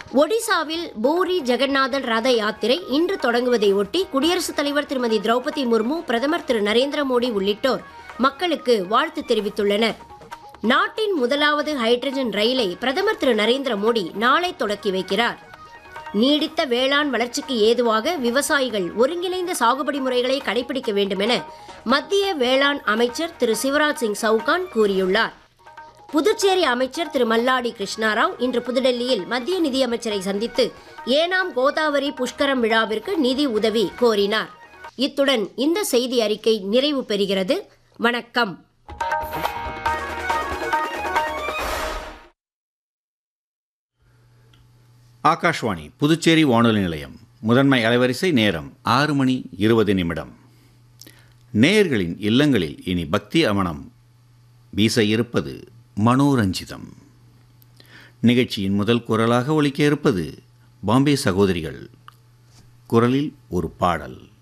ஒடிசாவில் பூரி ஜெகநாதன் ரத யாத்திரை இன்று தொடங்குவதை ஒட்டி குடியரசுத் தலைவர் திருமதி திரௌபதி முர்மு பிரதமர் திரு நரேந்திர மோடி உள்ளிட்டோர் மக்களுக்கு வாழ்த்து தெரிவித்துள்ளனர் நாட்டின் முதலாவது ஹைட்ரஜன் ரயிலை பிரதமர் திரு நரேந்திர மோடி நாளை தொடக்கி வைக்கிறார் நீடித்த வேளாண் வளர்ச்சிக்கு ஏதுவாக விவசாயிகள் ஒருங்கிணைந்த சாகுபடி முறைகளை கடைபிடிக்க வேண்டும் என மத்திய வேளாண் அமைச்சர் திரு சிவராஜ் சிங் சவுகான் கூறியுள்ளார் புதுச்சேரி அமைச்சர் திரு மல்லாடி கிருஷ்ணாராவ் இன்று புதுடெல்லியில் மத்திய நிதியமைச்சரை சந்தித்து ஏனாம் கோதாவரி புஷ்கரம் விழாவிற்கு நிதி உதவி கோரினார் இத்துடன் இந்த செய்தி அறிக்கை நிறைவு பெறுகிறது வணக்கம் ஆகாஷ்வாணி புதுச்சேரி வானொலி நிலையம் முதன்மை அலைவரிசை நேரம் ஆறு மணி இருபது நிமிடம் நேயர்களின் இல்லங்களில் இனி பக்தி அமனம் வீச இருப்பது மனோரஞ்சிதம் நிகழ்ச்சியின் முதல் குரலாக ஒலிக்க இருப்பது பாம்பே சகோதரிகள் குரலில் ஒரு பாடல்